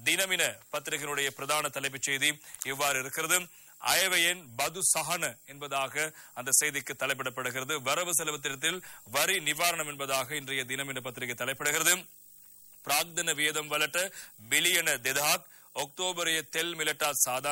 தினமின பத்திரிகையினுடைய பிரதான தலைப்புச் செய்தி இவ்வாறு இருக்கிறது அயவையன் பது சஹன என்பதாக அந்த செய்திக்கு தலைப்பிடப்படுகிறது வரவு செலவு திட்டத்தில் வரி நிவாரணம் என்பதாக இன்றைய தினமின பத்திரிகை தலைப்பிடுகிறது ಪ್ರಾಗ್ದನ ವೇದಂ ವಲಟ ಬಿಲಿಯನ ದೆದಾಕ್ ಒಕ್ಟೋಬರ್ ತೆಲ್ ಮಿಲಟ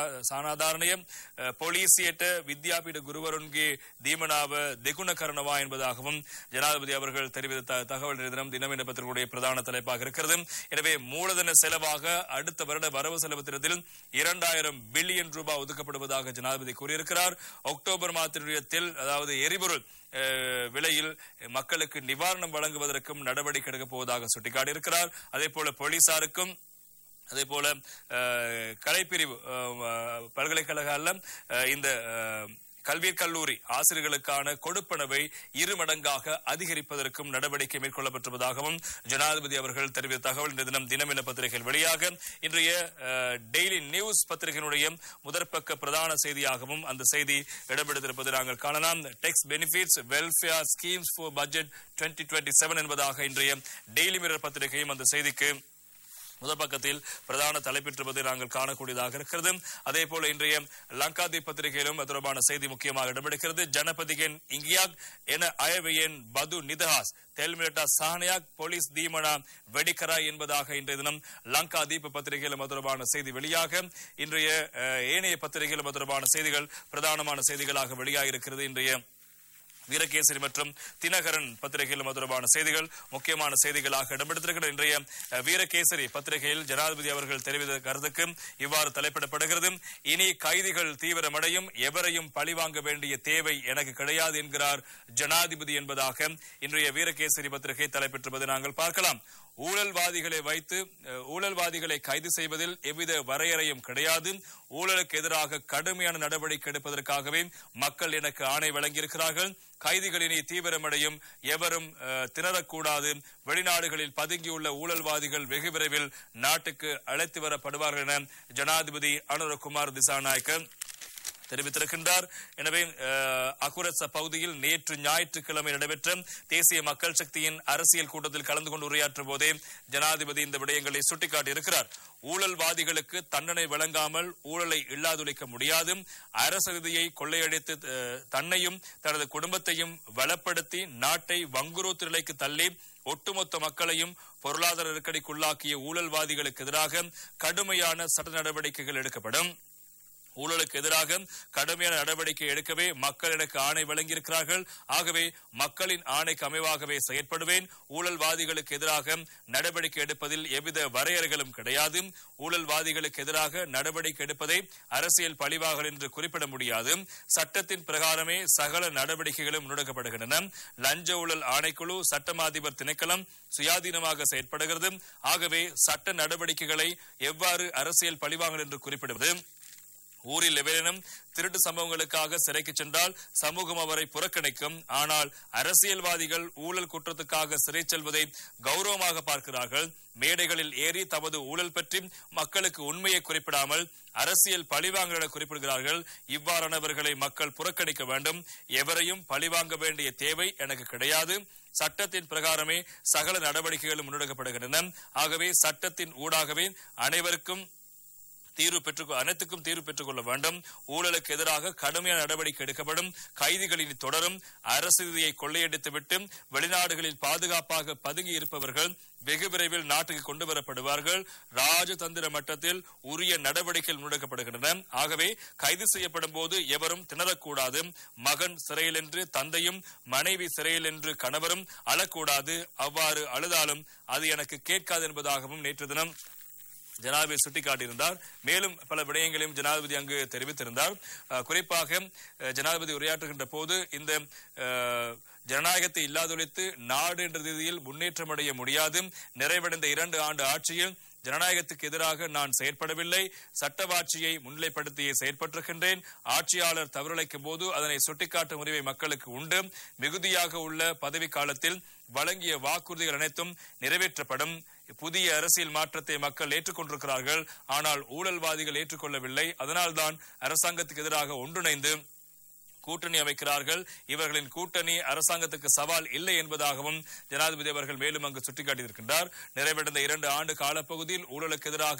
ಸಾಧಾರಣಯ பொலிசியட்ட வித்யாபீட குருவருன்கே தீமனாவ தெகுணகரணவா என்பதாகவும் ஜனாதிபதி அவர்கள் தெரிவித்த த- தகவல் தினம் தினமின பத்திரிகையுடைய பிரதான தலைப்பாக இருக்கிறது எனவே மூலதன செலவாக அடுத்த வருட வரவு செலவு திட்டத்தில் இரண்டாயிரம் பில்லியன் ரூபாய் ஒதுக்கப்படுவதாக ஜனாதிபதி கூறியிருக்கிறார் அக்டோபர் மாதத்தினுடைய தெல் அதாவது எரிபொருள் அஹ், விலையில் மக்களுக்கு நிவாரணம் வழங்குவதற்கும் நடவடிக்கை எடுக்கப் போவதாக சுட்டிக்காட்டியிருக்கிறார் அதே போல போலீசாருக்கும் அதே போல அஹ், கலைப்பிரிவு அஹ், பல்கலைக்கழக அல்ல அஹ், இந்த அஹ், கல்வி கல்லூரி ஆசிரியர்களுக்கான கொடுப்பனவை இரு மடங்காக அதிகரிப்பதற்கும் நடவடிக்கை மேற்கொள்ளப்பட்டிருப்பதாகவும் ஜனாதிபதி அவர்கள் தெரிவித்த தகவல் இந்த தினம் தினமின பத்திரிகையில் வெளியாக இன்றைய அஹ், டெய்லி நியூஸ் பத்திரிகையினுடைய முதற்பக்க பிரதான செய்தியாகவும் அந்த செய்தி இடம்பெடுத்திருப்பதை நாங்கள் காணலாம் tax benefits welfare schemes for budget 2027 என்பதாக இன்றைய டெய்லி மிரர் பத்திரிகையும் அந்த செய்திக்கு முதல் பக்கத்தில் பிரதான தலைப்பிட்டிருப்பதை நாங்கள் காணக்கூடியதாக இருக்கிறது அதே போல இன்றைய லங்காதீப் பத்திரிகையிலும் அது தொடர்பான செய்தி முக்கியமாக இடம்பெடுக்கிறது ஜனபதிகன் இங்கியாக் என அயவையன் பது நிதஹாஸ் தெல்மிரட்டா சாஹனியாக் போலீஸ் தீமனா வெடிக்கரா என்பதாக இன்றைய தினம் லங்கா தீப பத்திரிகையிலும் அது தொடர்பான செய்தி வெளியாக இன்றைய அஹ், ஏனைய பத்திரிகையிலும் அது தொடர்பான செய்திகள் பிரதானமான செய்திகளாக வெளியாக இருக்கிறது இன்றைய வீரகேசரி மற்றும் தினகரன் பத்திரிகையில் தொடர்பான செய்திகள் முக்கியமான செய்திகளாக இடம்பெடுத்திருக்கிற இன்றைய அஹ், வீரகேசரி பத்திரிகையில் ஜனாதிபதி அவர்கள் தெரிவித்த கருத்துக்கு இவ்வாறு தலைப்பிடப்படுகிறது இனி கைதிகள் தீவிரமடையும் எவரையும் பழிவாங்க வேண்டிய தேவை எனக்கு கிடையாது என்கிறார் ஜனாதிபதி என்பதாக இன்றைய வீரகேசரி பத்திரிகை தலைப்பெற்றிருப்பதை நாங்கள் பார்க்கலாம் ஊழல்வாதிகளை வைத்து அஹ், ஊழல்வாதிகளை கைது செய்வதில் எவ்வித வரையறையும் கிடையாது ஊழலுக்கு எதிராக கடுமையான நடவடிக்கை எடுப்பதற்காகவே மக்கள் எனக்கு ஆணை வழங்கியிருக்கிறார்கள் கைதிகளினி தீவிரமடையும் எவரும் அஹ், திணறக்கூடாது வெளிநாடுகளில் பதுங்கியுள்ள ஊழல்வாதிகள் வெகு விரைவில் நாட்டுக்கு அழைத்து வரப்படுவார்கள் என ஜனாதிபதி அனுரகுமார் திசாநாயக்க தெரிவித்திருக்கின்றார் எனவே அஹ், அகுரச பகுதியில் நேற்று ஞாயிற்றுக்கிழமை நடைபெற்ற தேசிய மக்கள் சக்தியின் அரசியல் கூட்டத்தில் கலந்து கொண்டு உரையாற்றும் போதே ஜனாதிபதி இந்த விடயங்களை சுட்டிக்காட்டியிருக்கிறார் ஊழல்வாதிகளுக்கு தண்டனை வழங்காமல் ஊழலை இல்லாதொழிக்க முடியாது அரசதியை கொள்ளையடித்து அஹ், தன்னையும் தனது குடும்பத்தையும் வளப்படுத்தி நாட்டை வங்குரோத்து நிலைக்கு தள்ளி ஒட்டுமொத்த மக்களையும் பொருளாதார நெருக்கடிக்குள்ளாக்கிய ஊழல்வாதிகளுக்கு எதிராக கடுமையான சட்ட நடவடிக்கைகள் எடுக்கப்படும் ஊழலுக்கு எதிராக கடுமையான நடவடிக்கை எடுக்கவே மக்கள் எனக்கு ஆணை வழங்கியிருக்கிறார்கள் ஆகவே மக்களின் ஆணைக்கு அமைவாகவே செயற்படுவேன் ஊழல்வாதிகளுக்கு எதிராக நடவடிக்கை எடுப்பதில் எவ்வித வரையறைகளும் கிடையாது ஊழல்வாதிகளுக்கு எதிராக நடவடிக்கை எடுப்பதை அரசியல் பழிவாகல் என்று குறிப்பிட முடியாது சட்டத்தின் பிரகாரமே சகல நடவடிக்கைகளும் முன்னெடுக்கப்படுகின்றன லஞ்ச ஊழல் ஆணைக்குழு சட்டமாதிபர் திணைக்களம் சுயாதீனமாக செயற்படுகிறது ஆகவே சட்ட நடவடிக்கைகளை எவ்வாறு அரசியல் பழிவாங்கல் என்று குறிப்பிடுவது ஊரில் எவரேனும் திருட்டு சம்பவங்களுக்காக சிறைக்கு சென்றால் சமூகம் அவரை புறக்கணிக்கும் ஆனால் அரசியல்வாதிகள் ஊழல் குற்றத்துக்காக சிறை செல்வதை கௌரவமாக பார்க்கிறார்கள் மேடைகளில் ஏறி தமது ஊழல் பற்றி மக்களுக்கு உண்மையை குறிப்பிடாமல் அரசியல் பழிவாங்கல் என குறிப்பிடுகிறார்கள் இவ்வாறானவர்களை மக்கள் புறக்கணிக்க வேண்டும் எவரையும் பழிவாங்க வேண்டிய தேவை எனக்கு கிடையாது சட்டத்தின் பிரகாரமே சகல நடவடிக்கைகளும் முன்னெடுக்கப்படுகின்றன ஆகவே சட்டத்தின் ஊடாகவே அனைவருக்கும் தீர்வு பெற்று அனைத்துக்கும் தீர்வு பெற்றுக் கொள்ள வேண்டும் ஊழலுக்கு எதிராக கடுமையான நடவடிக்கை எடுக்கப்படும் கைதிகளின் தொடரும் அரசியலை கொள்ளையடித்துவிட்டு வெளிநாடுகளில் பாதுகாப்பாக பதுங்கி இருப்பவர்கள் வெகு விரைவில் நாட்டுக்கு கொண்டு வரப்படுவார்கள் ராஜதந்திர மட்டத்தில் உரிய நடவடிக்கைகள் முன்னெடுக்கப்படுகின்றன ஆகவே கைது செய்யப்படும் போது எவரும் திணறக்கூடாது மகன் சிறையில் என்று தந்தையும் மனைவி சிறையில் என்று கணவரும் அழக்கூடாது அவ்வாறு அழுதாலும் அது எனக்கு கேட்காது என்பதாகவும் நேற்று தினம் ஜனாதிபதி சுட்டிக்காட்டியிருந்தார் மேலும் பல விடயங்களையும் ஜனாதிபதி அங்கு தெரிவித்திருந்தார் அஹ், குறிப்பாக அஹ், ஜனாதிபதி உரையாற்றுகின்ற போது இந்த அஹ், ஜனநாயகத்தை இல்லாதொழித்து நாடு என்ற ரீதியில் முன்னேற்றம் அடைய முடியாது நிறைவடைந்த இரண்டு ஆண்டு ஆட்சியில் ஜனநாயகத்துக்கு எதிராக நான் செயற்படவில்லை சட்டவாட்சியை முன்னிலைப்படுத்தியே செயற்பட்டிருக்கின்றேன் ஆட்சியாளர் தவறிழைக்கும் போது அதனை சுட்டிக்காட்டும் உரிமை மக்களுக்கு உண்டு மிகுதியாக உள்ள பதவி காலத்தில் வழங்கிய வாக்குறுதிகள் அனைத்தும் நிறைவேற்றப்படும் புதிய அரசியல் மாற்றத்தை மக்கள் ஏற்றுக்கொண்டிருக்கிறார்கள் ஆனால் ஊழல்வாதிகள் ஏற்றுக்கொள்ளவில்லை அதனால்தான் அரசாங்கத்துக்கு எதிராக ஒன்றிணைந்து கூட்டணி அமைக்கிறார்கள் இவர்களின் கூட்டணி அரசாங்கத்துக்கு சவால் இல்லை என்பதாகவும் ஜனாதிபதி அவர்கள் மேலும் அங்கு சுட்டிக்காட்டியிருக்கின்றார் நிறைவடைந்த இரண்டு ஆண்டு காலப்பகுதியில் ஊழலுக்கு எதிராக